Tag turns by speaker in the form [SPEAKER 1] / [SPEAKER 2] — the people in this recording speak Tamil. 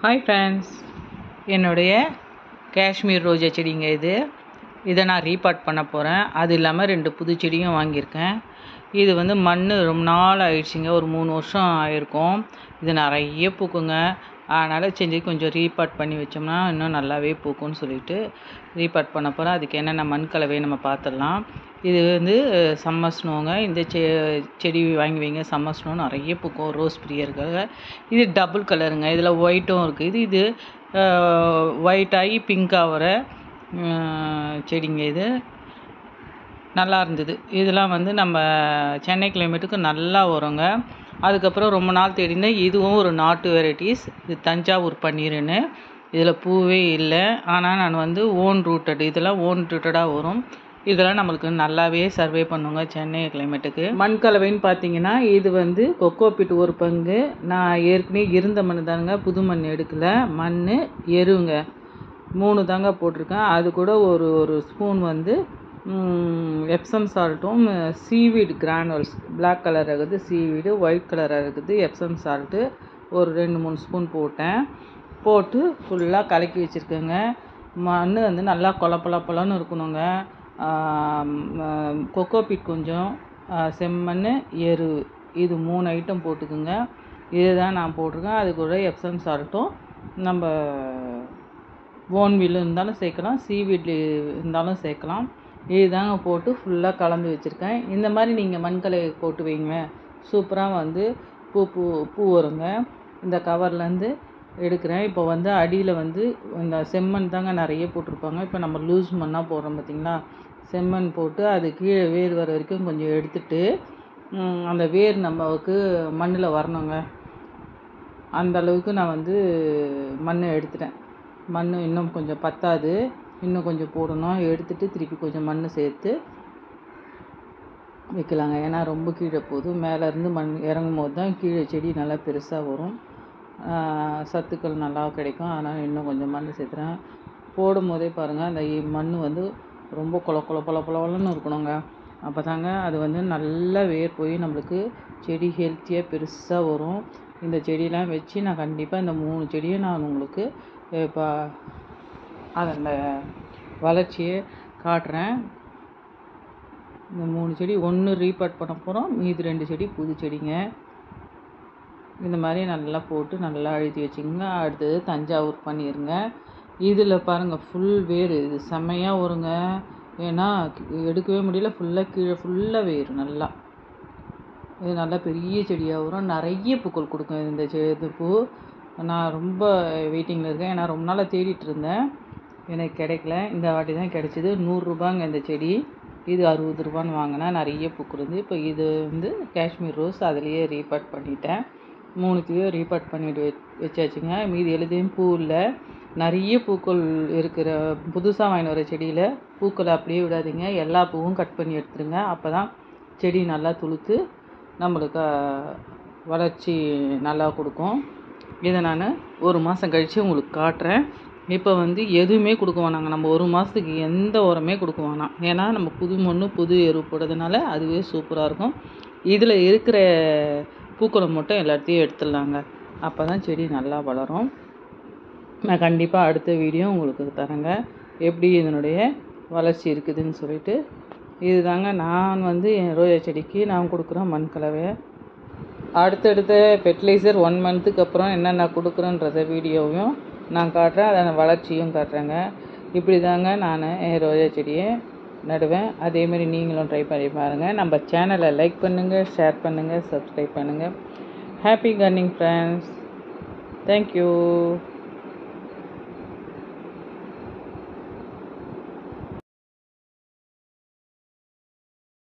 [SPEAKER 1] ஹாய் ஃப்ரெண்ட்ஸ் என்னுடைய காஷ்மீர் ரோஜா செடிங்க இது இதை நான் ரீபார்ட் பண்ண போகிறேன் அது இல்லாமல் ரெண்டு புது செடியும் வாங்கியிருக்கேன் இது வந்து மண் ரொம்ப நாள் ஆயிடுச்சுங்க ஒரு மூணு வருஷம் ஆயிருக்கும் இது நிறைய பூக்குங்க அதனால் செஞ்சு கொஞ்சம் ரீபார்ட் பண்ணி வச்சோம்னா இன்னும் நல்லாவே பூக்கும்னு சொல்லிட்டு ரீபார்ட் பண்ண போகிறேன் அதுக்கு என்னென்ன மண் கலவையை நம்ம பார்த்துடலாம் இது வந்து சம்மர் ஸ்னோங்க இந்த செ செடி வாங்கி வைங்க சம்மர் ஸ்னோ நிறைய பூக்கும் ரோஸ் பிரியர்கள் இது டபுள் கலருங்க இதில் ஒயிட்டும் இருக்குது இது இது ஒயிட் ஆகி பிங்க் ஆகிற செடிங்க இது நல்லா இருந்தது இதெல்லாம் வந்து நம்ம சென்னை கிளைமேட்டுக்கு நல்லா வருங்க அதுக்கப்புறம் ரொம்ப நாள் தேடினேன் இதுவும் ஒரு நாட்டு வெரைட்டிஸ் இது தஞ்சாவூர் பன்னீருன்னு இதில் பூவே இல்லை ஆனால் நான் வந்து ஓன் ரூட்டட் இதெல்லாம் ஓன் ரூட்டடாக வரும் இதெல்லாம் நம்மளுக்கு நல்லாவே சர்வே பண்ணுங்க சென்னை கிளைமேட்டுக்கு மண் கலவைன்னு பார்த்தீங்கன்னா இது வந்து கொக்கோ பிட் ஒரு பங்கு நான் ஏற்கனவே இருந்த மண் தானுங்க புது மண் எடுக்கல மண் எருங்க மூணு தாங்க போட்டிருக்கேன் அது கூட ஒரு ஒரு ஸ்பூன் வந்து எப்சம் சால்ட்டும் சீவீடு கிரானுவல்ஸ் பிளாக் கலர் இருக்குது சீவீடு ஒயிட் கலராக இருக்குது எப்சம் சால்ட்டு ஒரு ரெண்டு மூணு ஸ்பூன் போட்டேன் போட்டு ஃபுல்லாக கலக்கி வச்சுருக்கேங்க மண் வந்து நல்லா கொல பொல பொலன்னு இருக்கணுங்க கொக்கோ பீட் கொஞ்சம் செம்மண் எரு இது மூணு ஐட்டம் போட்டுக்குங்க இதுதான் நான் போட்டிருக்கேன் அது கூட எப்சம் சால்ட்டும் நம்ம போன்வில் இருந்தாலும் சேர்க்கலாம் சீவீட்லி இருந்தாலும் சேர்க்கலாம் இதுதாங்க போட்டு ஃபுல்லாக கலந்து வச்சுருக்கேன் இந்த மாதிரி நீங்கள் மண்கலை போட்டு வைங்க சூப்பராக வந்து பூ பூ பூ வருங்க இந்த கவர்லேருந்து எடுக்கிறேன் இப்போ வந்து அடியில் வந்து இந்த செம்மண் தாங்க நிறைய போட்டிருப்பாங்க இப்போ நம்ம லூஸ் மண்ணாக போடுறோம் பார்த்திங்களா செம்மண் போட்டு அது கீழே வேர் வர வரைக்கும் கொஞ்சம் எடுத்துட்டு அந்த வேர் நமக்கு மண்ணில் வரணுங்க அந்த அளவுக்கு நான் வந்து மண்ணை எடுத்துட்டேன் மண் இன்னும் கொஞ்சம் பத்தாது இன்னும் கொஞ்சம் போடணும் எடுத்துட்டு திருப்பி கொஞ்சம் மண் சேர்த்து வைக்கலாங்க ஏன்னா ரொம்ப கீழே போதும் மேலேருந்து மண் இறங்கும் போது தான் கீழே செடி நல்லா பெருசாக வரும் சத்துக்கள் நல்லா கிடைக்கும் அதனால் இன்னும் கொஞ்சம் மண் சேர்த்துறேன் போடும் போதே பாருங்கள் அந்த மண் வந்து ரொம்ப கொல கொல கொல கொலன்னு இருக்கணுங்க அப்போ தாங்க அது வந்து நல்லா வேர் போய் நம்மளுக்கு செடி ஹெல்த்தியாக பெருசாக வரும் இந்த செடியெலாம் வச்சு நான் கண்டிப்பாக இந்த மூணு செடியும் நான் உங்களுக்கு இப்போ அதோட வளர்ச்சியை காட்டுறேன் இந்த மூணு செடி ஒன்று ரீபார்ட் பண்ண போகிறோம் மீதி ரெண்டு செடி புது செடிங்க இந்த மாதிரி நல்லா போட்டு நல்லா அழுத்தி வச்சுங்க அடுத்தது தஞ்சாவூர் பண்ணிடுங்க இதில் பாருங்கள் ஃபுல் வேர் இது செம்மையாக வருங்க ஏன்னா எடுக்கவே முடியல ஃபுல்லாக கீழே ஃபுல்லாக வேர் நல்லா இது நல்லா பெரிய செடியாக வரும் நிறைய பூக்கள் கொடுக்கும் இந்த செ இந்த பூ நான் ரொம்ப வெயிட்டிங்கில் இருக்கேன் ஏன்னா ரொம்ப நாளாக தேடிட்டு இருந்தேன் எனக்கு கிடைக்கல இந்த வாட்டி தான் கிடச்சிது நூறுரூபாங்க இந்த செடி இது அறுபது ரூபான்னு வாங்கினேன் நிறைய பூக்குறது இப்போ இது வந்து காஷ்மீர் ரோஸ் அதுலேயே ரீபார்ட் பண்ணிட்டேன் மூணுத்தையும் ரீபார்ட் பண்ணிட்டு வச்சாச்சுங்க மீதி எழுதியும் பூ இல்லை நிறைய பூக்கள் இருக்கிற புதுசாக வாங்கிட்டு வர செடியில் பூக்களை அப்படியே விடாதீங்க எல்லா பூவும் கட் பண்ணி எடுத்துருங்க அப்போ தான் செடி நல்லா துளுத்து நம்மளுக்கு வளர்ச்சி நல்லா கொடுக்கும் இதை நான் ஒரு மாதம் கழித்து உங்களுக்கு காட்டுறேன் இப்போ வந்து எதுவுமே கொடுக்க வேணாங்க நம்ம ஒரு மாதத்துக்கு எந்த உரமே கொடுக்க வேணாம் ஏன்னா நம்ம புது மண் புது எரு போடுறதுனால அதுவே சூப்பராக இருக்கும் இதில் இருக்கிற பூக்களை மட்டும் எல்லாத்தையும் எடுத்துடலாங்க அப்போ தான் செடி நல்லா வளரும் நான் கண்டிப்பாக அடுத்த வீடியோ உங்களுக்கு தரேங்க எப்படி இதனுடைய வளர்ச்சி இருக்குதுன்னு சொல்லிட்டு இதுதாங்க நான் வந்து என் ரோஜா செடிக்கு நான் கொடுக்குற மண் கலவை அடுத்தடுத்த ஃபெர்டிலைசர் ஒன் மந்த்துக்கு அப்புறம் என்னென்ன கொடுக்குறேன்றத வீடியோவையும் நான் காட்டுறேன் அதன் வளர்ச்சியும் காட்டுறேங்க இப்படி தாங்க நான் என் ரோஜா செடியை நடுவேன் அதேமாரி நீங்களும் ட்ரை பண்ணி பாருங்கள் நம்ம சேனலை லைக் பண்ணுங்கள் ஷேர் பண்ணுங்கள் சப்ஸ்கிரைப் பண்ணுங்கள் ஹாப்பி கன்னிங் ஃப்ரெண்ட்ஸ் தேங்க்யூ